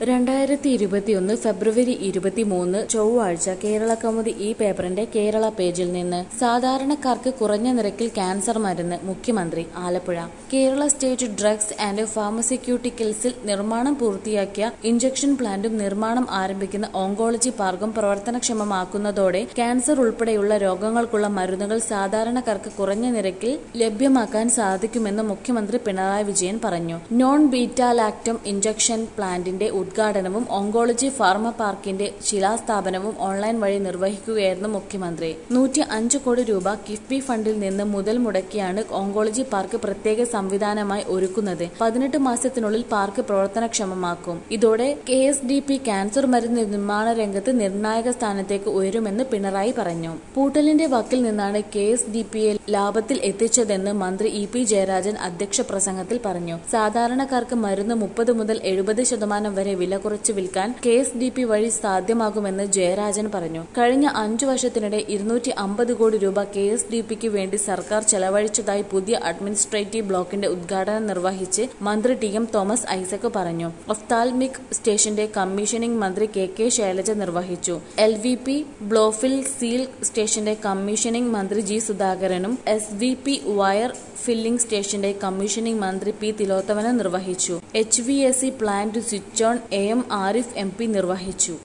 രണ്ടായിരത്തി ഇരുപത്തിയൊന്ന് ഫെബ്രുവരി ഇരുപത്തിമൂന്ന് ചൊവ്വാഴ്ച കേരള കൗമുദി ഈ പേപ്പറിന്റെ കേരള പേജിൽ നിന്ന് സാധാരണക്കാർക്ക് കുറഞ്ഞ നിരക്കിൽ ക്യാൻസർ മരുന്ന് മുഖ്യമന്ത്രി Alappuzha Kerala state drugs and ഫാർമസ്യൂട്ടിക്കൽസിൽ നിർമ്മാണം പൂർത്തിയാക്കിയ ഇഞ്ചക്ഷൻ പ്ലാന്റും നിർമ്മാണം ആരംഭിക്കുന്ന ഓങ്കോളജി പാർക്കും പ്രവർത്തനക്ഷമമാക്കുന്നതോടെ ക്യാൻസർ ഉൾപ്പെടെയുള്ള രോഗങ്ങൾക്കുള്ള മരുന്നുകൾ സാധാരണക്കാർക്ക് കുറഞ്ഞ നിരക്കിൽ ലഭ്യമാക്കാൻ സാധിക്കുമെന്ന് മുഖ്യമന്ത്രി പിണറായി വിജയൻ പറഞ്ഞു നോൺ ബീറ്റാലാക്ടം ഇഞ്ചക്ഷൻ പ്ലാന്റിന്റെ ഉദ്ഘാടനവും ഓങ്കോളജി ഫാർമ പാർക്കിന്റെ ശിലാസ്ഥാപനവും ഓൺലൈൻ വഴി നിർവഹിക്കുകയായിരുന്നു മുഖ്യമന്ത്രി നൂറ്റി അഞ്ച് കോടി രൂപ കിഫ്ബി ഫണ്ടിൽ നിന്ന് മുതൽ മുടക്കിയാണ് ഓങ്കോളജി പാർക്ക് പ്രത്യേക സംവിധാനമായി ഒരുക്കുന്നത് പതിനെട്ട് മാസത്തിനുള്ളിൽ പാർക്ക് പ്രവർത്തനക്ഷമമാക്കും ഇതോടെ K S D P cancer മരുന്ന് നിർമ്മാണ രംഗത്ത് നിർണായക സ്ഥാനത്തേക്ക് ഉയരുമെന്ന് പിണറായി പറഞ്ഞു പൂട്ടലിന്റെ വക്കിൽ നിന്നാണ് കെ എസ് ഡി പിയെ ലാഭത്തിൽ എത്തിച്ചതെന്ന് മന്ത്രി ഇ പി ജയരാജൻ അധ്യക്ഷ പ്രസംഗത്തിൽ പറഞ്ഞു സാധാരണക്കാർക്ക് മരുന്ന് മുപ്പത് മുതൽ എഴുപത് ശതമാനം വരെ വില കുറച്ച് വിൽക്കാൻ കെ എസ് ഡി പി വഴി സാധ്യമാകുമെന്ന് ജയരാജൻ പറഞ്ഞു കഴിഞ്ഞ അഞ്ചു വർഷത്തിനിടെ ഇരുന്നൂറ്റി അമ്പത് കോടി രൂപ കെ എസ് ഡി പിക്ക് വേണ്ടി സർക്കാർ ചെലവഴിച്ചതായി പുതിയ അഡ്മിനിസ്ട്രേറ്റീവ് ബ്ലോക്കിന്റെ ഉദ്ഘാടനം നിർവഹിച്ച് മന്ത്രി ടി എം തോമസ് ഐസക് പറഞ്ഞു ഒഫ്താൽമിക് സ്റ്റേഷന്റെ കമ്മീഷനിംഗ് മന്ത്രി കെ കെ ശൈലജ നിർവഹിച്ചു L V P blow fill seal സ്റ്റേഷന്റെ കമ്മീഷനിംഗ് മന്ത്രി ജി സുധാകരനും S V P vial filling സ്റ്റേഷന്റെ കമ്മീഷനിംഗ് മന്ത്രി പി തിലോത്തമനും നിർവഹിച്ചു H V S C plant switch on A M Arif M P നിർവഹിച്ചു